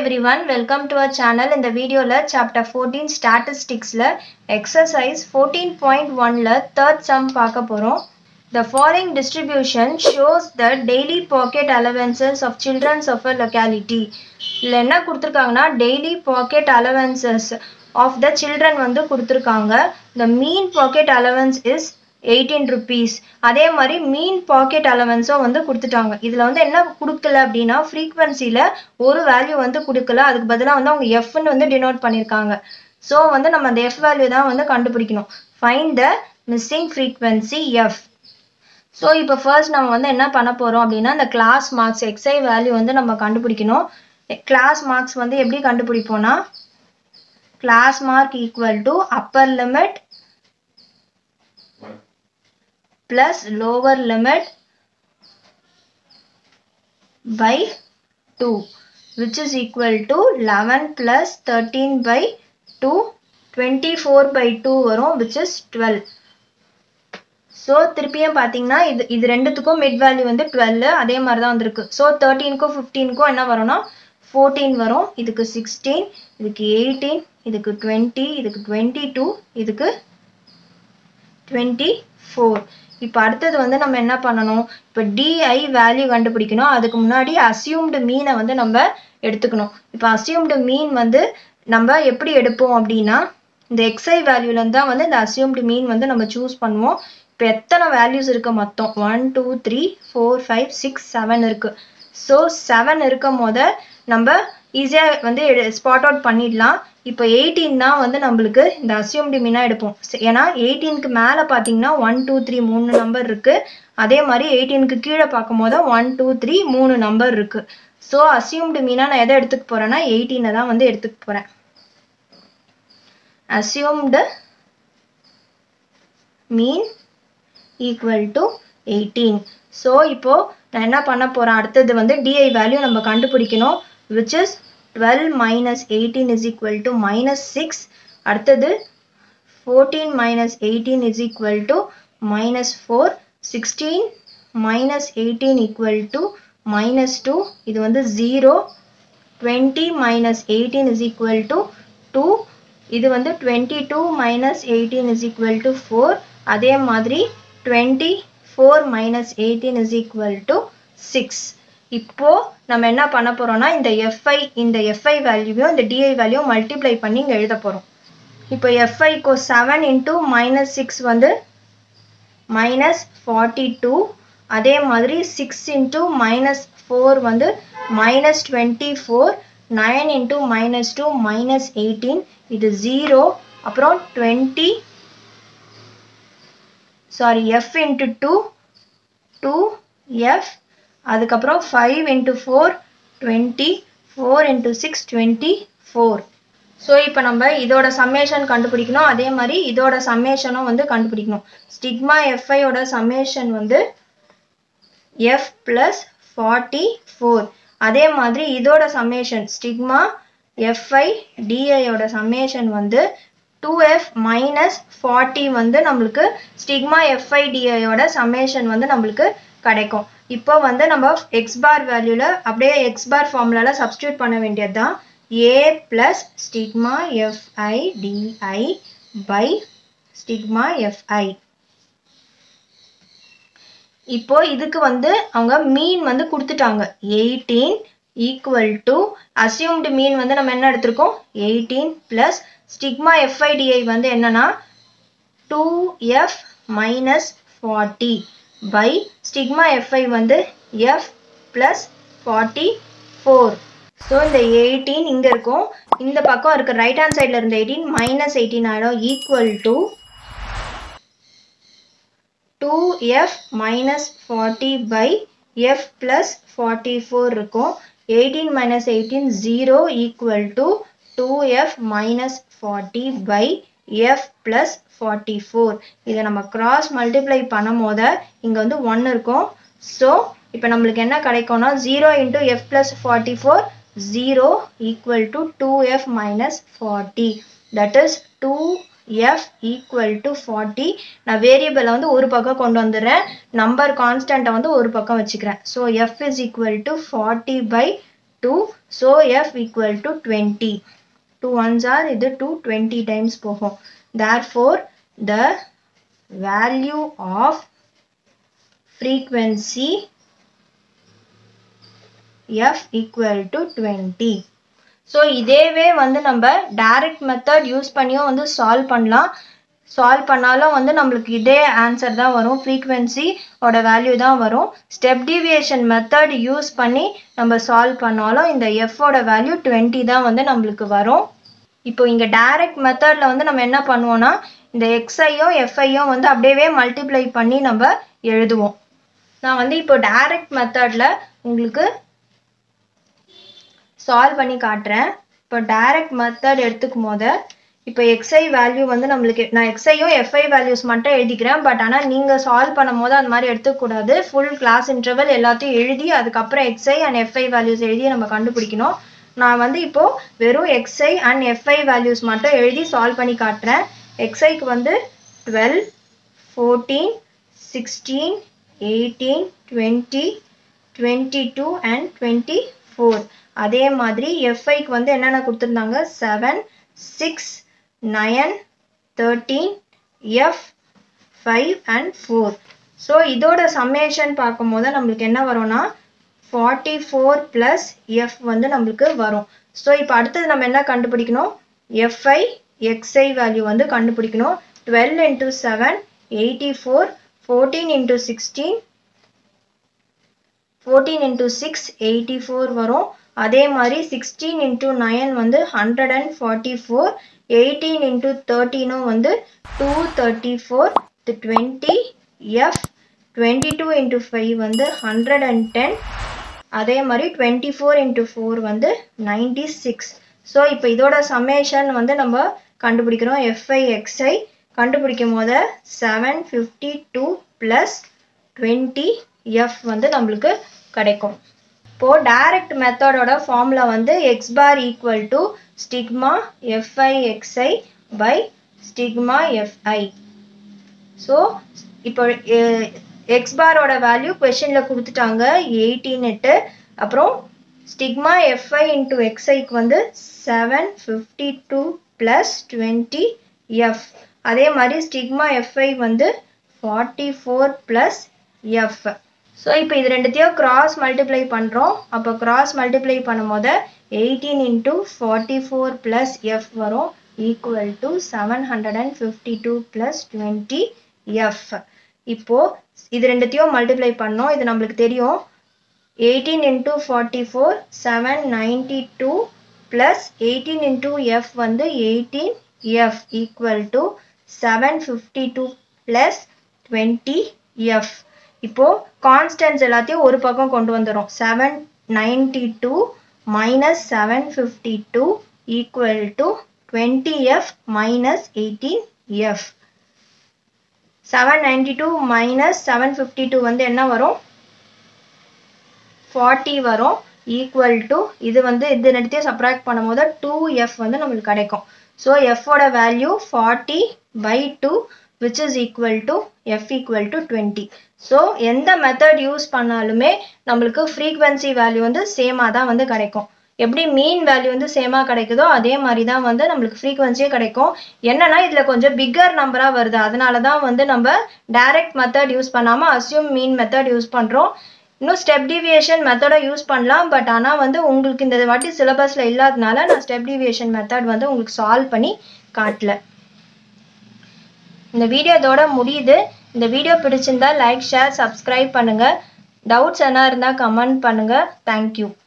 everyone, welcome to our channel. இந்த வீடியோல chapter 14 statisticsல exercise 14.1ல third sum பார்க்க போறோம். The following distribution shows the daily pocket allowances of children of a locality. இதுல என்ன கொடுத்திருக்காங்கன்னா daily pocket allowances of the children வந்து கொடுத்திருக்காங்க. The mean pocket allowance is eighteen rupees அதே மாதிரி மீன் பாக்கெட் அலவன்ஸும் வந்து கொடுத்துட்டாங்க இதில் வந்து என்ன கொடுக்கல அப்படின்னா ஃப்ரீக்வன்சியில் ஒரு வேல்யூ வந்து கொடுக்கல அதுக்கு பதிலாக வந்து அவங்க எஃப்னு வந்து டினோட் பண்ணியிருக்காங்க ஸோ வந்து நம்ம அந்த எஃப் வேல்யூ தான் வந்து கண்டுபிடிக்கணும் find the missing frequency F so இப்போ ஃபர்ஸ்ட் நம்ம வந்து என்ன பண்ண போகிறோம் அப்படின்னா இந்த கிளாஸ் மார்க்ஸ் எக்ஸை வேல்யூ வந்து நம்ம கண்டுபிடிக்கணும் கிளாஸ் மார்க்ஸ் வந்து எப்படி கண்டுபிடிப்போம்னா class mark equal to upper limit plus lower limit by 2 which is equal to 11 plus 13 by 2 24 by 2 வரும் which is 12 ஸோ திருப்பியும் பார்த்தீங்கன்னா இது இது ரெண்டுத்துக்கும் மிட் வேல்யூ வந்து டுவெல் அதே மாதிரி தான் வந்திருக்கு ஸோ தேர்ட்டீனுக்கும் ஃபிஃப்டீனுக்கும் என்ன வரும்னா ஃபோர்டீன் வரும் இதுக்கு சிக்ஸ்டீன் இதுக்கு எயிட்டீன் இதுக்கு டுவெண்ட்டி இதுக்கு டுவெண்ட்டி டூ இதுக்கு டுவெண்ட்டி ஃபோர் இப்போ அடுத்தது வந்து நம்ம என்ன பண்ணணும் இப்போ டிஐ வேல்யூ கண்டுபிடிக்கணும் அதுக்கு முன்னாடி அசியூம்டு மீனை வந்து நம்ம எடுத்துக்கணும் இப்போ அசியூம்டு மீன் வந்து நம்ம எப்படி எடுப்போம் அப்படின்னா இந்த எக்ஸை வேல்யூலேருந்து தான் வந்து இந்த அசியூம்டு மீன் வந்து நம்ம சூஸ் பண்ணுவோம் இப்போ எத்தனை வேல்யூஸ் இருக்கு மொத்தம் one two three four five six seven இருக்கு ஸோ செவன் இருக்கும் போத நம்ம ஈஸியாக வந்து ஸ்பாட் அவுட் பண்ணிடலாம் இப்போ எயிட்டீன் தான் வந்து நம்மளுக்கு இந்த அசியூம்டு மீனாக எடுப்போம் ஏன்னா எயிட்டீனுக்கு மேலே பார்த்தீங்கன்னா ஒன் டூ த்ரீ மூணு நம்பர் இருக்குது அதே மாதிரி எயிட்டீனுக்கு கீழே பார்க்கும் போது ஒன் டூ த்ரீ மூணு நம்பர் இருக்குது ஸோ அசியூம்டு மீனாக நான் எதை எடுத்துக்க போகிறேன்னா எயிட்டீனை தான் வந்து எடுத்துக்க போகிறேன் assumed mean equal to eighteen so இப்போது நான் என்ன பண்ண போகிறேன் அடுத்தது வந்து டிஐ வேல்யூ நம்ம கண்டுபிடிக்கணும் which is twelve minus eighteen is equal to minus six அடுத்தது fourteen minus eighteen is equal to minus four sixteen minus eighteen equal to minus two இது வந்து zero twenty minus eighteen is equal to two இது வந்து twenty two minus eighteen is equal to four அதே மாதிரி twenty four minus eighteen is equal to six இப்போ நம்ம என்ன பண்ண போறோம்னா இந்த எஃப்ஐ இந்த எஃப்ஐ வேல்யூவையும் இந்த டிஐ வேல்யூ மல்டிப்ளை பண்ணி இங்கே எழுத போகிறோம் இப்போ எஃப்ஐக்கோ செவன் இன்ட்டு மைனஸ் சிக்ஸ் வந்து மைனஸ் ஃபார்ட்டி டூ அதே மாதிரி சிக்ஸ் இன்ட்டு மைனஸ் ஃபோர் வந்து minus twenty four nine into minus two minus eighteen இது ஜீரோ அப்புறம் twenty sorry F into two two F அதுக்கப்புறம் five into four twenty four into six twenty four so இப்போ நம்ம இதோட summation கண்டுபிடிக்கணும் அதே மாதிரி இதோட சம்மேஷனும் வந்து கண்டுபிடிக்கணும் ஸ்டிக்மா எஃப்ஐயோட சம்மேஷன் வந்து எஃப் ப்ளஸ் ஃபார்ட்டி ஃபோர் அதே மாதிரி இதோட சம்மேஷன் ஸ்டிக்மா எஃப்ஐ டிஐயோட சம்மேஷன் வந்து டூ எஃப் மைனஸ் ஃபார்ட்டி வந்து நம்மளுக்கு ஸ்டிக்மா எஃப்ஐ டிஐயோட சம்மேஷன் வந்து நம்மளுக்கு கிடைக்கும் இப்போ வந்து நம்ம எக்ஸ் பார் வேல்யூல அப்படியே எக்ஸ் பார் ஃபார்முலால சப்ஸ்டியூட் பண்ண வேண்டியது தான் A plus sigma FI DI by sigma FI இப்போ இதுக்கு வந்து அவங்க மீன் வந்து கொடுத்துட்டாங்க eighteen equal to assumed mean வந்து நம்ம என்ன எடுத்திருக்கோம் எயிட்டீன் பிளஸ் ஸ்டிக்மா எஃப்ஐடிஐ வந்து என்னன்னா two F minus forty by sigma FI வந்து F plus forty four so இந்த எயிட்டீன் இங்கே இருக்கும் இந்த பக்கம் இருக்க ரைட் ஹேண்ட் சைடில் இருந்த எயிட்டீன் மைனஸ் எயிட்டீன் ஆகிடும் equal to two F minus forty by F plus forty four இருக்கும் eighteen minus eighteen zero equal to two F minus forty by F plus forty four இதை நம்ம cross multiply பண்ணும் போது இங்கே வந்து one இருக்கும் so இப்போ நம்மளுக்கு என்ன கிடைக்கும்னா zero into F plus forty four zero equal to two F minus forty that is two F equal to forty நான் வேரியபிளை வந்து ஒரு பக்கம் கொண்டு வந்துடுறேன் நம்பர் கான்ஸ்டண்ட்டை வந்து ஒரு பக்கம் வச்சுக்கிறேன் so F is equal to forty by 2 so f equal to 20 2 ones are இது 2 20 times போகும் therefore the value of frequency f equal to 20 so இதேவே வந்து நம்ம டைரக்ட் மெத்தட் யூஸ் பண்ணியும் வந்து சால்வ் பண்ணலாம் சால்வ் பண்ணாலும் வந்து நம்மளுக்கு இதே ஆன்சர் தான் வரும் ஃப்ரீக்வன்சி ஓட வேல்யூ தான் வரும் ஸ்டெப் டிவியேஷன் மெத்தட் யூஸ் பண்ணி நம்ம சால்வ் பண்ணாலும் இந்த எஃபோட வேல்யூ டுவெண்ட்டி தான் வந்து நம்மளுக்கு வரும் இப்போ இங்கே டைரக்ட் மெத்தடில் வந்து நம்ம என்ன பண்ணுவோம்னா இந்த எக்ஸையும் எஃப்ஐயும் வந்து அப்படியே மல்டிப்ளை பண்ணி நம்ம எழுதுவோம் நான் வந்து இப்போ டைரக்ட் மெத்தடில் உங்களுக்கு சால்வ் பண்ணி காட்டுறேன் இப்போ டைரக்ட் மெத்தட் எடுத்துக்கும் போது இப்போ எக்ஸ்ஐ வேல்யூ வந்து நம்மளுக்கு நான் எக்ஸ்ஐயும் எஃப்ஐ வேல்யூஸ் மட்டும் எழுதிக்கிறேன் பட் ஆனால் நீங்கள் சால்வ் பண்ணும் போது அந்த மாதிரி எடுத்துக்கூடாது ஃபுல் கிளாஸ் இன்டர்வல் எல்லாத்தையும் எழுதி அதுக்கப்புறம் எக்ஸ்ஐ அண்ட் எஃப்ஐ வேல்யூஸ் எழுதி நம்ம கண்டுபிடிக்கணும் நான் வந்து இப்போ வெறும் எக்ஸ்ஐ அண்ட் எஃப்ஐ வேல்யூஸ் மட்டும் எழுதி சால்வ் பண்ணி காட்டுறேன் எக்ஸ்ஐக்கு வந்து twelve fourteen sixteen eighteen twenty twenty two and twenty four அதே மாதிரி எஃப்ஐக்கு வந்து என்னென்ன கொடுத்துருந்தாங்க seven six nine thirteen F five and four so இதோட சம்மேஷன் பார்க்கும்போது நம்மளுக்கு என்ன வரும்னா ஃபார்ட்டி ஃபோர் ப்ளஸ் எஃப் வந்து நம்மளுக்கு வரும் ஸோ இப்போ அடுத்தது நம்ம என்ன கண்டுபிடிக்கணும் எஃப்ஐ எக்ஸ்ஐ வேல்யூ வந்து கண்டுபிடிக்கணும் twelve into seven eighty four fourteen into sixteen fourteen into six eighty four வரும் அதே மாதிரி சிக்ஸ்டீன் இன்ட்டு நைன் வந்து hundred and forty four eighteen into தேர்ட்டீனும் வந்து two thirty four twenty F twenty two into five வந்து hundred and ten அதே மாதிரி twenty four into four வந்து நைன்டி சிக்ஸ் ஸோ இப்போ இதோட சம்மேஷன் வந்து நம்ம கண்டுபிடிக்கிறோம் எஃப்ஐ எக்ஸ்ஐ கண்டுபிடிக்கும் போது seven fifty two plus twenty F வந்து நம்மளுக்கு கிடைக்கும் இப்போது டைரக்ட் மெத்தடோட ஃபார்முலா வந்து X bar equal to sigma FI XI by sigma FI so இப்போ எக்ஸ் பாரோட வேல்யூ கொஷனில் கொடுத்துட்டாங்க எயிட்டின்னுட்டு அப்புறம் ஸ்டிக்மா எஃப்ஐ இன்ட்டு எக்ஸ்ஐக்கு வந்து seven fifty two plus twenty F அதே மாதிரி ஸ்டிக்மா எஃப்ஐ வந்து forty four plus F so இப்போ இது ரெண்டுத்தையும் கிராஸ் மல்டிப்ளை பண்ணுறோம் அப்போ கிராஸ் மல்டிப்ளை பண்ணும்போது eighteen into forty four plus F வரும் equal to seven hundred and fifty two plus twenty F இப்போது இது ரெண்டுத்தையும் மல்டிப்ளை பண்ணோம் இது நம்மளுக்கு தெரியும் eighteen into forty four seven ninety two plus eighteen into F வந்து eighteen F equal to seven fifty two plus twenty F இப்போது constants எல்லாத்தையும் ஒரு பக்கம் கொண்டு வந்துடும் seven ninety two minus seven fifty two equal to twenty F minus eighteen F seven ninety two minus seven fifty two வந்து என்ன வரும் forty வரும் ஈக்குவல் டு இது வந்து இது ரெண்டுத்தையும் சப்ராக்ட் பண்ணும்போது டூ எஃப் வந்து நம்மளுக்கு கிடைக்கும் ஸோ எஃபோட value forty by two which is equal to F equal to twenty so எந்த மெத்தட் யூஸ் பண்ணாலுமே நம்மளுக்கு ஃப்ரீக்வன்சி வேல்யூ வந்து சேமாக தான் வந்து கிடைக்கும் எப்படி மீன் வேல்யூ வந்து சேமாக கிடைக்குதோ அதே மாதிரி தான் வந்து நம்மளுக்கு ஃப்ரீக்வன்சியே கிடைக்கும் என்னன்னா இதில் கொஞ்சம் பிக்கர் நம்பராக வருது அதனால தான் வந்து நம்ம டைரக்ட் மெத்தட் யூஸ் பண்ணாமல் அசியூம் மீன் மெத்தட் யூஸ் பண்ணுறோம் இன்னும் ஸ்டெப் டிவியேஷன் மெத்தடை யூஸ் பண்ணலாம் பட் ஆனால் வந்து உங்களுக்கு இந்த வாட்டி சிலபஸில் இல்லாதனால நான் ஸ்டெப் டிவியேஷன் மெத்தட் வந்து உங்களுக்கு சால்வ் பண்ணி காட்டல இந்த வீடியோ இதோட முடியுது இந்த வீடியோ பிடிச்சிருந்தா லைக் ஷேர் சப்ஸ்கிரைப் பண்ணுங்கள் டவுட்ஸ் என்ன இருந்தால் கமெண்ட் பண்ணுங்கள் தேங்க்யூ